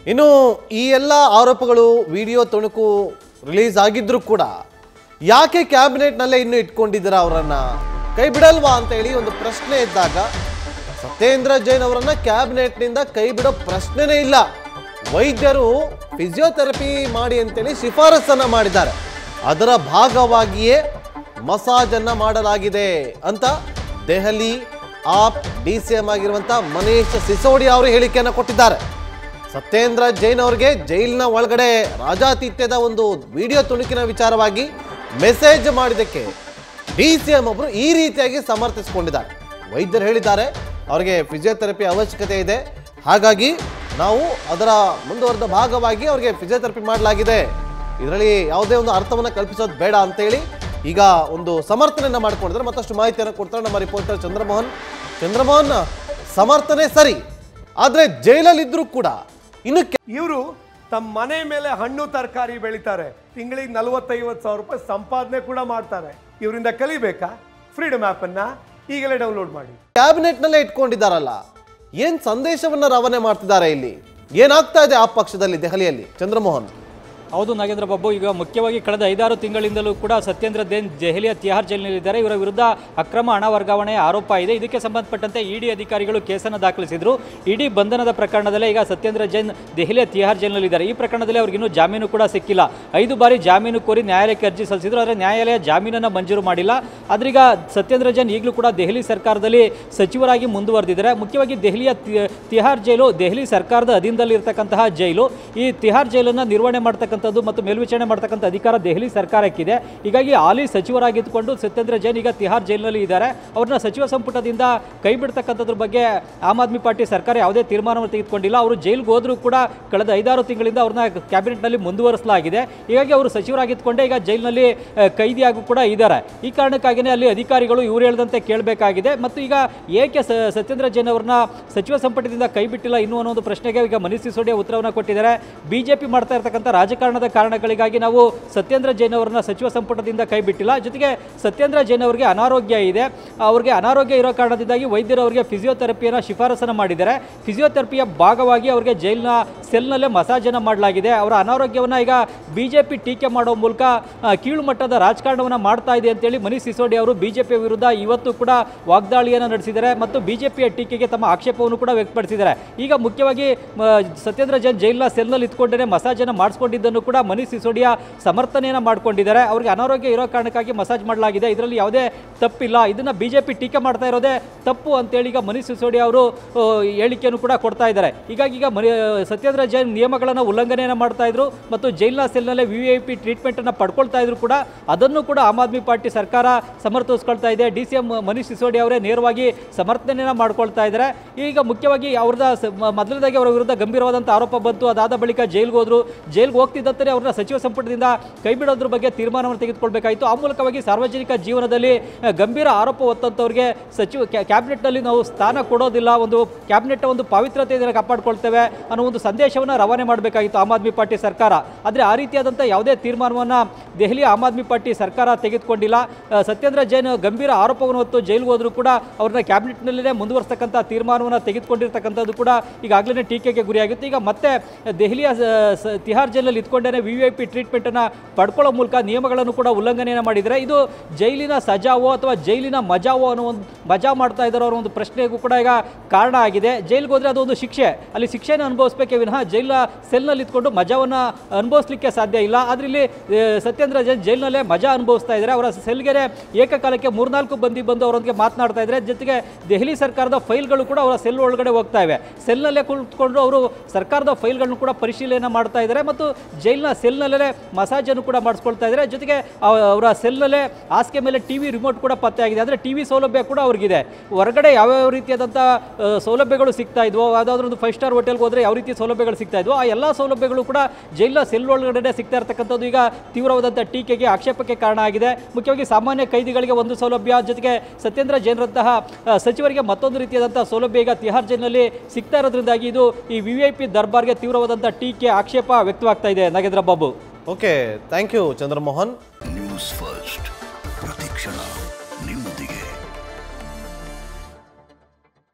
ಇನ್ನು ಈ ಎಲ್ಲ ಆರೋಪಗಳು ವಿಡಿಯೋ ತುಣುಕು ರಿಲೀಸ್ ಆಗಿದ್ರು ಕೂಡ ಯಾಕೆ ಕ್ಯಾಬಿನೆಟ್ನಲ್ಲೇ ಇನ್ನೂ ಇಟ್ಕೊಂಡಿದ್ದೀರಾ ಅವರನ್ನ ಕೈ ಬಿಡಲ್ವಾ ಅಂತ ಹೇಳಿ ಒಂದು ಪ್ರಶ್ನೆ ಇದ್ದಾಗ ಸತ್ಯೇಂದ್ರ ಜೈನ್ ಅವರನ್ನ ಕ್ಯಾಬಿನೆಟ್ನಿಂದ ಕೈ ಬಿಡೋ ಪ್ರಶ್ನೆನೇ ಇಲ್ಲ ವೈದ್ಯರು ಫಿಸಿಯೋಥೆರಪಿ ಮಾಡಿ ಅಂತೇಳಿ ಶಿಫಾರಸನ್ನ ಮಾಡಿದ್ದಾರೆ ಅದರ ಭಾಗವಾಗಿಯೇ ಮಸಾಜ್ ಅನ್ನ ಮಾಡಲಾಗಿದೆ ಅಂತ Delhi AAP D C M ಆಗಿರುವಂತ ಮನೀಶ್ ಸಿಸೋಡಿಯಾ ಅವರು ಹೇಳಿಕೆಯನ್ನು ಕೊಟ್ಟಿದ್ದಾರೆ ಸತ್ಯೇಂದ್ರ ಜೈನ್ ಅವರಿಗೆ ಜೈಲಿನ ಒಳಗಡೆ ರಾಜಾತಿಥ್ಯದ ಒಂದು ವಿಡಿಯೋ ತುಣುಕಿನ ವಿಚಾರವಾಗಿ ಮೆಸೇಜ್ ಮಾಡಿದ್ದಕ್ಕೆ ಡಿ ಸಿ ಎಂ ಒಬ್ಬರು ಈ ರೀತಿಯಾಗಿ ಸಮರ್ಥಿಸಿಕೊಂಡಿದ್ದಾರೆ ವೈದ್ಯರು ಹೇಳಿದ್ದಾರೆ ಅವರಿಗೆ ಫಿಸಿಯೋಥೆರಪಿ ಅವಶ್ಯಕತೆ ಇದೆ ಹಾಗಾಗಿ ನಾವು ಅದರ ಮುಂದುವರೆದ ಭಾಗವಾಗಿ ಅವರಿಗೆ ಫಿಸಿಯೋಥೆರಪಿ ಮಾಡಲಾಗಿದೆ ಇದರಲ್ಲಿ ಯಾವುದೇ ಒಂದು ಅರ್ಥವನ್ನು ಕಲ್ಪಿಸೋದು ಬೇಡ ಅಂತೇಳಿ ಈಗ ಒಂದು ಸಮರ್ಥನೆಯನ್ನ ಮಾಡ್ಕೊಂಡಿದ್ದಾರೆ ಮತ್ತಷ್ಟು ಮಾಹಿತಿಯನ್ನು ಕೊಡ್ತಾರೆ ನಮ್ಮ ರಿಪೋರ್ಟರ್ ಚಂದ್ರಮೋಹನ್ ಚಂದ್ರಮೋಹನ್ ಸಮರ್ಥನೆ ಸರಿ ಆದ್ರೆ ಜೈಲಲ್ಲಿದ್ರೂ ಕೂಡ ಇನ್ನು ಕೆ- ಇವರು ತಮ್ಮ ಮನೆ ಮೇಲೆ ಹಣ್ಣು ತರಕಾರಿ ಬೆಳಿತಾರೆ ತಿಂಗಳಿಗೆ ನಲವತ್ತೈವತ್ತು ಸಾವಿರ ರೂಪಾಯಿ ಸಂಪಾದನೆ ಕೂಡ ಮಾಡ್ತಾರೆ ಇವರಿಂದ ಕಲಿಬೇಕಾ ಫ್ರೀಡಮ್ ಆ್ಯಪನ್ನ ಈಗಲೇ ಡೌನ್ಲೋಡ್ ಮಾಡಿ ಕ್ಯಾಬಿನೆಟ್ನಲ್ಲೇ ಇಟ್ಕೊಂಡಿದ್ದಾರಲ್ಲ ಏನ್ ಸಂದೇಶವನ್ನ ರವಾನೆ ಮಾಡ್ತಿದ್ದಾರೆ ಇಲ್ಲಿ ಏನಾಗ್ತಾ ಇದೆ ಆ ಪಕ್ಷದಲ್ಲಿ ದೆಹಲಿಯಲ್ಲಿ ಚಂದ್ರಮೋಹನ್ ಹೌದು ನಾಗೇಂದ್ರ ಬಾಬು ಈಗ ಮುಖ್ಯವಾಗಿ ಕಳೆದ ಐದಾರು ತಿಂಗಳಿಂದಲೂ ಕೂಡ ಸತ್ಯೇಂದ್ರ ಜೈನ್ ದೆಹಲಿಯ ತಿಹಾರ್ ಜೈಲಿನಲ್ಲಿದ್ದಾರೆ ಇವರ ವಿರುದ್ಧ ಅಕ್ರಮ ಹಣ ವರ್ಗಾವಣೆ ಆರೋಪ ಇದೆ ಇದಕ್ಕೆ ಸಂಬಂಧಪಟ್ಟಂತೆ ಇಡಿ ಅಧಿಕಾರಿಗಳು ಕೇಸನ್ನು ದಾಖಲಿಸಿದ್ರು ಇಡಿ ಬಂಧನದ ಪ್ರಕರಣದಲ್ಲೇ ಈಗ ಸತ್ಯೇಂದ್ರ ಜೈನ್ ದೆಹಲಿಯ ತಿಹಾರ್ ಜೈಲಿನಲ್ಲಿದ್ದಾರೆ ಈ ಪ್ರಕರಣದಲ್ಲಿ ಅವ್ರಿಗೆ ಇನ್ನೂ ಜಾಮೀನು ಕೂಡ ಸಿಕ್ಕಿಲ್ಲ ಐದು ಬಾರಿ ಜಾಮೀನು ಕೋರಿ ನ್ಯಾಯಾಲಯಕ್ಕೆ ಅರ್ಜಿ ಸಲ್ಲಿಸಿದ್ರು ಆದರೆ ನ್ಯಾಯಾಲಯ ಜಾಮೀನನ್ನು ಮಂಜೂರು ಮಾಡಿಲ್ಲ ಆದ್ರೀಗ ಸತ್ಯೇಂದ್ರ ಜೈನ್ ಈಗಲೂ ಕೂಡ ದೆಹಲಿ ಸರ್ಕಾರದಲ್ಲಿ ಸಚಿವರಾಗಿ ಮುಂದುವರೆದಿದ್ದಾರೆ ಮುಖ್ಯವಾಗಿ ದೆಹಲಿಯ ತಿ- ತಿಹಾರ್ ಜೈಲು ದೆಹಲಿ ಸರ್ಕಾರದ ಅಧೀನದಲ್ಲಿರ್ತಕ್ಕಂತಹ ಜೈಲು ಈ ತಿಹಾರ್ ಜೈಲನ್ನು ನಿರ್ವಹಣೆ ಮಾಡ್ತಕ್ಕಂಥದ್ದು ಮತ್ತು ಮೇಲ್ವಿಚಾರಣೆ ಮಾಡ್ತಕ್ಕಂಥ ಅಧಿಕಾರ ದೆಹಲಿ ಸರ್ಕಾರಕ್ಕಿದೆ ಹೀಗಾಗಿ ಹಾಲಿ ಸಚಿವರಾಗಿದ್ದುಕೊಂಡು ಸತ್ಯೇಂದ್ರ ಜೈನ್ ಈಗ ತಿಹಾರ್ ಜೈಲಿನಲ್ಲಿ ಇದ್ದಾರೆ ಅವ್ರನ್ನ ಸಚಿವ ಸಂಪುಟದಿಂದ ಕೈ ಬಿಡ್ತಕ್ಕಂಥದ್ರ ಬಗ್ಗೆ ಆಮ್ ಆದ್ಮಿ ಪಾರ್ಟಿ ಸರ್ಕಾರ ಯಾವುದೇ ತೀರ್ಮಾನವನ್ನು ತೆಗೆದುಕೊಂಡಿಲ್ಲ ಅವರು ಜೈಲಿಗೆ ಹೋದರೂ ಕೂಡ ಕಳೆದ ಐದಾರು ತಿಂಗಳಿಂದ ಅವ್ರನ್ನ ಕ್ಯಾಬಿನೆಟ್ನಲ್ಲಿ ಮುಂದುವರಿಸಲಾಗಿದೆ ಹೀಗಾಗಿ ಅವರು ಸಚಿವರಾಗಿದ್ದುಕೊಂಡೇ ಈಗ ಜೈಲಿನಲ್ಲಿ ಆ, ಕೈದಿಯಾಗೂ ಕೂಡ ಇದ್ದಾರೆ ಈ ಕಾರಣಕ್ಕಾಗಿಯೇ ಅಲ್ಲಿ ಅಧಿಕಾರಿಗಳು ಇವ್ರು ಹೇಳ್ದಂತೆ ಕೇಳಬೇಕಾಗಿದೆ ಮತ್ತು ಈಗ ಏಕೆ ಸ ಸತ್ಯೇಂದ್ರ ಜೈನ್ ಅವ್ರನ್ನ ಸಚಿವ ಸಂಪುಟದಿಂದ ಕೈ ಬಿಟ್ಟಿಲ್ಲ ಇನ್ನೂ ಅನ್ನೋ ಒಂದು ಪ್ರಶ್ನೆಗೆ ಈಗ ಮನೀಶ್ ಸಿಸೋಡಿಯಾ ಉತ್ತರವನ್ನು ಕೊಟ್ಟಿದ್ದಾರೆ ಬಿಜೆಪಿ ಮಾಡ್ತಾ ಇರ್ತಕ್ಕಂಥ ರಾಜಕಾರಣದ ಕಾರಣಗಳಿಗಾಗಿ ನಾವು ಸತ್ಯೇಂದ್ರ ಜೈನ್ ಅವರನ್ನ ಸಚಿವ ಸಂಪುಟದಿಂದ ಕೈ ಬಿಟ್ಟಿಲ್ಲ ಜೊತೆಗೆ ಸತ್ಯೇಂದ್ರ ಜೈನ್ ಅವರಿಗೆ ಅನಾರೋಗ್ಯ ಇದೆ ಅವ್ರಿಗೆ ಅನಾರೋಗ್ಯ ಇರೋ ಕಾರಣದಿಂದಾಗಿ ವೈದ್ಯರು ಅವರಿಗೆ ಫಿಸಿಯೋಥೆರಪಿಯನ್ನು ಶಿಫಾರಸನ್ನು ಮಾಡಿದ್ದಾರೆ ಫಿಸಿಯೋಥೆರಪಿಯ ಭಾಗವಾಗಿ ಅವರಿಗೆ ಜೈಲಿನ ಸೆಲ್ನಲ್ಲೇ ಮಸಾಜನ್ನು ಮಾಡಲಾಗಿದೆ ಅವರ ಅನಾರೋಗ್ಯವನ್ನು ಈಗ ಬಿಜೆಪಿ ಟೀಕೆ ಮಾಡೋ ಮೂಲಕ ಆ, ಕೀಳು ಮಟ್ಟದ ರಾಜಕಾರಣವನ್ನು ಮಾಡ್ತಾ ಇದೆ ಅಂತೇಳಿ ಮನೀಶ್ ಸಿಸೋಡಿ ಅವರು ಬಿಜೆಪಿ ವಿರುದ್ಧ ಇವತ್ತು ಕೂಡ ವಾಗ್ದಾಳಿಯನ್ನು ನಡೆಸಿದ್ದಾರೆ ಮತ್ತು ಬಿಜೆಪಿಯ ಟೀಕೆಗೆ ತಮ್ಮ ಆಕ್ಷೇಪವನ್ನು ಕೂಡ ವ್ಯಕ್ತಪಡಿಸಿದ್ದಾರೆ ಈಗ ಮುಖ್ಯವಾಗಿ ಮ, ಸತ್ಯೇಂದ್ರ ಜೈನ್ ಜೈಲಿನ ಸೆಲ್ನಲ್ಲಿ ಇತ್ಕೊಂಡೇ ಮಸಾಜನ್ನು ಮಾಡಿಸ್ಕೊಂಡಿದ್ದನ್ನು ಕೂಡ ಮನೀಶ್ ಸಿಸೋಡಿಯಾ ಸಮರ್ಥನೆಯನ್ನು ಮಾಡ್ಕೊಂಡಿದ್ದಾರೆ ಅವರಿಗೆ ಅನಾರೋಗ್ಯ ಇರೋ ಕಾರಣಕ್ಕಾಗಿ ಮಸಾಜ್ ಮಾಡಲಾಗಿದೆ ಇದರಲ್ಲಿ ಯಾವುದೇ ತಪ್ಪಿಲ್ಲ ಇದನ್ನ ಬಿಜೆಪಿ ಟೀಕೆ ಮಾಡ್ತಾ ಇರೋದೇ ತಪ್ಪು ಅಂತೇಳಿ ಈಗ ಮನೀಶ್ ಸಿಸೋಡಿಯಾ ಅವರು ಆ, ಹೇಳಿಕೆಯನ್ನು ಕೂಡ ಕೊಡ್ತಾ ಇದ್ದಾರೆ ಹೀಗಾಗಿ ಈಗ ಮನಿ ಸತ್ಯೇಂದ್ರ ಜೈನ್ ನಿಯಮಗಳನ್ನು ಉಲ್ಲಂಘನೆಯನ್ನು ಮಾಡ್ತಾ ಇದ್ರು ಮತ್ತು ಜೈಲಿನ ಸೆಲ್ನಲ್ಲೇ ವಿ ಐ ಪಿ ಟ್ರೀಟ್ಮೆಂಟನ್ನು ಪಡ್ಕೊಳ್ತಾ ಇದ್ರು ಕೂಡ ಅದನ್ನು ಕೂಡ ಆಮ್ ಆದ್ಮಿ ಪಾರ್ಟಿ ಸರ್ಕಾರ ಸಮರ್ಥಿಸ್ಕೊಳ್ತಾ ಇದೆ D C M Manish Sisodia ಅವರೇ ನೇರವಾಗಿ ಸಮರ್ಥನೆಯನ್ನು ಮಾಡ್ಕೊಳ್ತಾ ಇದ್ದಾರೆ ಈಗ ಮುಖ್ಯವಾಗಿ ಅವ್ರದ ಸ- ಮ- ಮೊದಲನೇದಾಗಿ ಅವರ ವಿರುದ್ಧ ಗಂಭೀರವಾದಂಥ ಆರೋಪ ಬಂತು ಅದಾದ ಬಳಿಕ ಜೈಲ್ಗೆ ಹೋದ್ರು ಜೈಲ್ಗೆ ಹೋಗ್ತಿದ್ದಂತೆ ಅವ್ರನ್ನ ಸಚಿವ ಸಂಪುಟದಿಂದ ಕೈ ಬಿಡೋದ್ರ ಬಗ್ಗೆ ತೀರ್ಮಾನವನ್ನು ತೆಗೆದುಕೊಳ್ಬೇಕಾಯಿತು ಆ ಮೂಲಕವಾಗಿ ಸಾರ್ವಜನಿಕ ಜೀವನದಲ್ಲಿ ಆ, ಗಂಭೀರ ಆರೋಪ ಹೊತ್ತಂಥವ್ರಿಗೆ ಸಚಿವ ಕ್ಯಾ- ಕ್ಯಾಬಿನೆಟ್ನಲ್ಲಿ ನಾವು ಸ್ಥಾನ ಕೊಡೋದಿಲ್ಲ ಒಂದು ಕ್ಯಾಬಿನೆಟ್ ಒಂದು ಪಾವಿತ್ರತೆಯನ್ನು ಕಾಪಾಡ್ಕೊಳ್ತೇವೆ ಅನ್ನೋ ಒಂದು ಸಂದೇಶವನ್ನು ರವಾನೆ ಮಾಡಬೇಕಾಗಿತ್ತು ಆಮ್ ಆದ್ಮಿ ಪಾರ್ಟಿ ಸರ್ಕಾರ ಆದರೆ ಆ ರೀತಿಯಾದಂಥ ಯಾವುದೇ ತೀರ್ಮಾನವನ್ನು ದೆಹಲಿ ಆಮ್ ಆದ್ಮಿ ಪಾರ್ಟಿ ಸರ್ಕಾರ ತೆಗೆದುಕೊಂಡಿಲ್ಲ ಆ, ಸತ್ಯೇಂದ್ರ ಜೈನ್ ಗಂಭೀರ ಆರೋಪವನ್ನು ಹೊತ್ತು ಜೈಲಿಗೆ ಹೋದರೂ ಕೂಡ ಅವ್ರನ್ನ ಕ್ಯಾಬಿನೆಟ್ನಲ್ಲೇ ಮುಂದುವರಿಸ್ತಕ್ಕಂಥ ತೀರ್ಮಾನವನ್ನು ತೆಗೆದುಕೊಂಡಿರ್ತಕ್ಕಂಥದ್ದು ಕೂಡ ಈಗಾಗಲೇ ಟೀಕೆಗೆ ಗುರಿಯಾಗಿತ್ತು ಈಗ ಮತ್ತೆ ದೆಹಲಿಯ ಸ- ಸ- ತಿಹಾರ್ ಜೈಲಲ್ಲಿ ಇದ್ಕೊಂಡೇ ವಿ ಐ ಪಿ ಟ್ರೀಟ್ಮೆಂಟನ್ನು ಪಡ್ಕೊಳ್ಳೋ ಮೂಲಕ ನಿಯಮಗಳನ್ನು ಕೂಡ ಉಲ್ಲಂಘನೆಯನ್ನು ಮಾಡಿದರೆ ಇದು ಜೈಲಿನ ಸಜಾವೋ ಅಥವಾ ಜೈಲಿನ ಮಜಾವೋ ಅನ್ನೋ ಒಂದು ಮಜಾ ಮಾಡ್ತಾ ಇದ್ದಾರೋ ಅನ್ನೋ ಒಂದು ಪ್ರಶ್ನೆಗೂ ಕೂಡ ಈಗ ಕಾರಣ ಆಗಿದೆ ಜೈಲಿಗೆ ಹೋದರೆ ಅದೊಂದು ಶಿಕ್ಷೆ ಅಲ್ಲಿ ಶಿಕ್ಷೆನ ಅನುಭವಿಸಬೇಕೇ ವಿನಃ ಜೈಲ ಸೆಲ್ನಲ್ಲಿ ಇದ್ಕೊಂಡು ಮಜಾವನ್ನು ಅನುಭವಿಸ್ಲಿಕ್ಕೆ ಸಾಧ್ಯ ಇಲ್ಲ ಆದರೆ ಇಲ್ಲಿ ಆ, ಸತ್ಯೇಂದ್ರ ಜೈನ್ ಜೈಲಿನಲ್ಲೇ ಮಜಾ ಅನುಭವಿಸ್ತಾ ಇದ್ದಾರೆ ಅವರ ಸೆಲ್ಗೆ ಏಕಕಾಲಕ್ಕೆ ಮೂರ್ನಾಲ್ಕು ಬಂದಿ ಬಂದು ಅವರೊಂದಿಗೆ ಮಾತನಾಡ್ತಾ ಇದ್ದಾರೆ ಜೊತೆಗೆ ದೆಹಲಿ ಸರ್ಕಾರದ ಫೈಲ್ಗಳು ಕೂಡ ಅವರ ಸೆಲ್ ಒಳಗಡೆ ಹೋಗ್ತಾ ಇವೆ ಸೆಲ್ನಲ್ಲೇ ಕುಳಿತುಕೊಂಡು ಅವರು ಸರ್ಕಾರದ ಫೈಲ್ಗಳನ್ನು ಕೂಡ ಪರಿಶೀಲನೆ ಮಾಡ್ತಾ ಇದ್ದಾರೆ ಮತ್ತು ಜೈಲಿನ ಸೆಲ್ನಲ್ಲೇ ಮಸಾಜನ್ನು ಕೂಡ ಮಾಡಿಸ್ಕೊಳ್ತಾ ಇದ್ದಾರೆ ಜೊತೆಗೆ ಅವ- ಅವರ ಸೆಲ್ನಲ್ಲೇ ಹಾಸಿಗೆ ಮೇಲೆ ಟಿ ವಿ ರಿಮೋಟ್ ಕೂಡ ಪತ್ತೆ ಆಗಿದೆ ಅಂದರೆ ಟಿ ವಿ ಸೌಲಭ್ಯ ಕೂಡ ಅವ್ರಿಗಿದೆ ಹೊರಗಡೆ ಯಾವ್ಯಾವ ರೀತಿಯಾದಂಥ ಆ, ಸೌಲಭ್ಯಗಳು ಸಿಗ್ತಾ ಇದ್ವೋ ಯಾವುದಾದ್ರೂ ಒಂದು ಫೈವ್ ಸ್ಟಾರ್ ಹೋಟೆಲ್ಗೆ ಹೋದರೆ ಯಾವ ರೀತಿ ಸೌಲಭ್ಯಗಳು ಸಿಗ್ತಾ ಇದ್ವೋ ಆ ಎಲ್ಲ ಸೌಲಭ್ಯಗಳು ಕೂಡ ಜೈಲಿನ ಸೆಲ್ ಒಳಗಡೆ ಸಿಗ್ತಾ ಇರ್ತಕ್ಕಂಥದ್ದು ಈಗ ತೀವ್ರವಾದಂಥ ಟೀಕೆಗೆ ಆಕ್ಷೇಪಕ್ಕೆ ಕಾರಣ ಆಗಿದೆ ಮುಖ್ಯವಾಗಿ ಸಾಮಾನ್ಯ ಕೈದಿಗಳಿಗೆ ಒಂದು ಸೌಲಭ್ಯ ಜೊತೆಗೆ ಸತ್ಯೇಂದ್ರ ಜೈನ್ರಂತಹ ಆ, ಸಚಿವರಿಗೆ ಮತ್ತೊಂದು ರೀತಿಯಾದಂಥ ಸೌಲಭ್ಯ ಈಗ ತಿಹಾರ್ ಜೈಲಿನಲ್ಲಿ ಸಿಗ್ತಾ ಇರೋದ್ರಿಂದಾಗಿ ಇದು ಈ ವಿ ಐ ಪಿ ದರ್ಬಾರ್ಗೆ ತೀವ್ರವಾದಂಥ ಟೀಕೆ ಆಕ್ಷೇಪ ವ್ಯಕ್ತವಾಗ್ತಾ ಇದೆ Nagendra Babu okay thank you Chandramohan news first